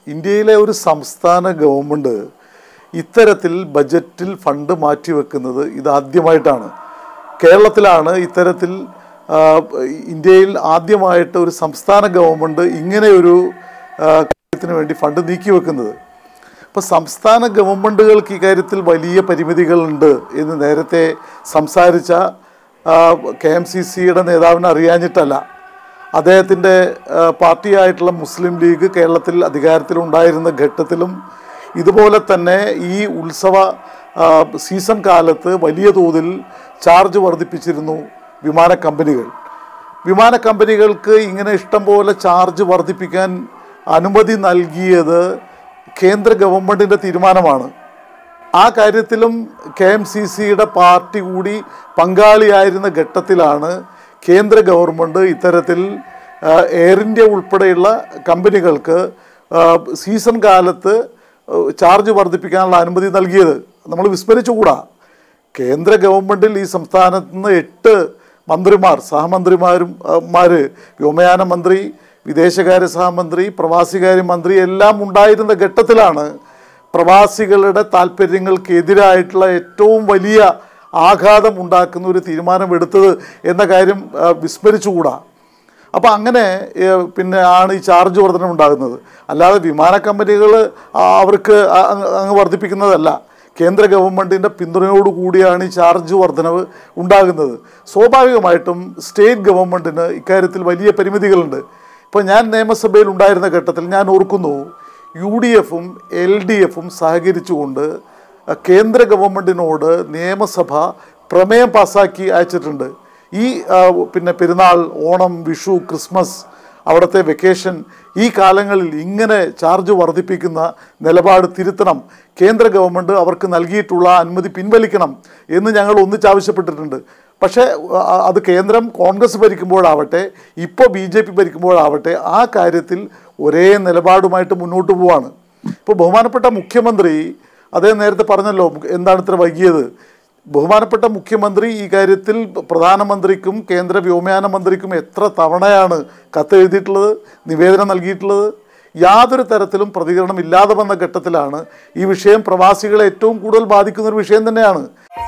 ഇന്ത്യയിലെ ഒരു സംസ്ഥാന ഗവൺമെൻറ് ഇത്തരത്തിൽ ബജറ്റിൽ ഫണ്ട് മാറ്റിവെക്കുന്നത് ഇതാദ്യമായിട്ടാണ് കേരളത്തിലാണ് ഇത്തരത്തിൽ ആ, ഇന്ത്യയിൽ ആദ്യമായിട്ട് ഒരു സംസ്ഥാന ഗവൺമെൻറ് ഇങ്ങനെ ഒരു ആ, കാര്യത്തിന് വേണ്ടി ഫണ്ട് നീക്കിവെക്കുന്നത് അപ്പോൾ സംസ്ഥാന ഗവൺമെൻറ്റുകൾക്ക് ഇക്കാര്യത്തിൽ വലിയ പരിമിതികളുണ്ട് എന്ന് നേരത്തെ സംസാരിച്ച കെ എം സി സിയുടെ നേതാവിനെ അറിയാഞ്ഞിട്ടല്ല അദ്ദേഹത്തിൻ്റെ പാർട്ടിയായിട്ടുള്ള മുസ്ലിം ലീഗ് കേരളത്തിൽ അധികാരത്തിലുണ്ടായിരുന്ന ഘട്ടത്തിലും ഇതുപോലെ തന്നെ ഈ ഉത്സവ ആ, സീസൺ കാലത്ത് വലിയ തോതിൽ ചാർജ് വർദ്ധിപ്പിച്ചിരുന്നു വിമാന കമ്പനികൾ വിമാന കമ്പനികൾക്ക് ഇങ്ങനെ ഇഷ്ടം പോലെ ചാർജ് വർദ്ധിപ്പിക്കാൻ അനുമതി നൽകിയത് കേന്ദ്ര ഗവൺമെൻറ്റിൻ്റെ തീരുമാനമാണ് ആ കാര്യത്തിലും കെ എം സി സിയുടെ പാർട്ടി കൂടി പങ്കാളിയായിരുന്ന ഘട്ടത്തിലാണ് കേന്ദ്ര ഗവൺമെൻറ് ഇത്തരത്തിൽ ആ, എയർ ഇന്ത്യ ഉൾപ്പെടെയുള്ള കമ്പനികൾക്ക് ആ, സീസൺ കാലത്ത് ആ, ചാർജ് വർദ്ധിപ്പിക്കാനുള്ള അനുമതി നൽകിയത് നമ്മൾ വിസ്മരിച്ചുകൂടാ കേന്ദ്ര ഗവൺമെൻറ്റിൽ ഈ സംസ്ഥാനത്ത് നിന്ന് എട്ട് മന്ത്രിമാർ സഹമന്ത്രിമാരും ആ, മാര് വ്യോമയാന മന്ത്രി വിദേശകാര്യ സഹമന്ത്രി പ്രവാസികാര്യ മന്ത്രി എല്ലാം ഉണ്ടായിരുന്ന ഘട്ടത്തിലാണ് പ്രവാസികളുടെ താല്പര്യങ്ങൾക്കെതിരായിട്ടുള്ള ഏറ്റവും വലിയ ആഘാതം ഉണ്ടാക്കുന്ന ഒരു തീരുമാനം എടുത്തത് എന്ന കാര്യം ആ, വിസ്മരിച്ചുകൂടാ അപ്പോൾ അങ്ങനെ ഏ, പിന്നെ ആണ് ഈ ചാർജ് വർധന ഉണ്ടാകുന്നത് അല്ലാതെ വിമാന കമ്പനികൾ അവർക്ക് അ- അങ്ങ് അങ്ങ് വർദ്ധിപ്പിക്കുന്നതല്ല കേന്ദ്ര ഗവൺമെൻറ്റിൻ്റെ പിന്തുണയോടുകൂടിയാണ് ഈ ചാർജ് വർധനവ് ഉണ്ടാകുന്നത് സ്വാഭാവികമായിട്ടും സ്റ്റേറ്റ് ഗവൺമെൻറ്റിന് ഇക്കാര്യത്തിൽ വലിയ പരിമിതികളുണ്ട് ഇപ്പോൾ ഞാൻ നിയമസഭയിൽ ഉണ്ടായിരുന്ന ഘട്ടത്തിൽ ഞാൻ ഓർക്കുന്നു യു ഡി എഫും എൽ ഡി എഫും സഹകരിച്ചുകൊണ്ട് അഹ് കേന്ദ്ര ഗവൺമെൻറ്റിനോട് നിയമസഭ പ്രമേയം പാസ്സാക്കി അയച്ചിട്ടുണ്ട് ഈ ആ, പിന്നെ പെരുന്നാൾ ഓണം വിഷു ക്രിസ്മസ് അവിടുത്തെ വെക്കേഷൻ ഈ കാലങ്ങളിൽ ഇങ്ങനെ ചാർജ് വർദ്ധിപ്പിക്കുന്ന നിലപാട് തിരുത്തണം കേന്ദ്ര ഗവൺമെൻറ് അവർക്ക് നൽകിയിട്ടുള്ള അനുമതി പിൻവലിക്കണം എന്ന് ഞങ്ങൾ ഒന്നിച്ചാവശ്യപ്പെട്ടിട്ടുണ്ട് പക്ഷേ ആ, അത് കേന്ദ്രം കോൺഗ്രസ് ഭരിക്കുമ്പോഴാവട്ടെ ഇപ്പോൾ ബി ജെ പി ഭരിക്കുമ്പോഴാവട്ടെ ആ കാര്യത്തിൽ ഒരേ നിലപാടുമായിട്ട് മുന്നോട്ട് പോവാണ് ഇപ്പോൾ ബഹുമാനപ്പെട്ട മുഖ്യമന്ത്രി അദ്ദേഹം നേരത്തെ പറഞ്ഞല്ലോ എന്താണ് ഇത്ര വൈകിയത് ബഹുമാനപ്പെട്ട മുഖ്യമന്ത്രി ഈ കാര്യത്തിൽ പ്രധാനമന്ത്രിക്കും കേന്ദ്ര വ്യോമയാന മന്ത്രിക്കും എത്ര തവണയാണ് കത്ത് എഴുതിയിട്ടുള്ളത് നിവേദനം നൽകിയിട്ടുള്ളത് യാതൊരു തരത്തിലും പ്രതികരണം ഇല്ലാതെ വന്ന ഘട്ടത്തിലാണ് ഈ വിഷയം പ്രവാസികളെ ഏറ്റവും കൂടുതൽ ബാധിക്കുന്ന ഒരു വിഷയം തന്നെയാണ്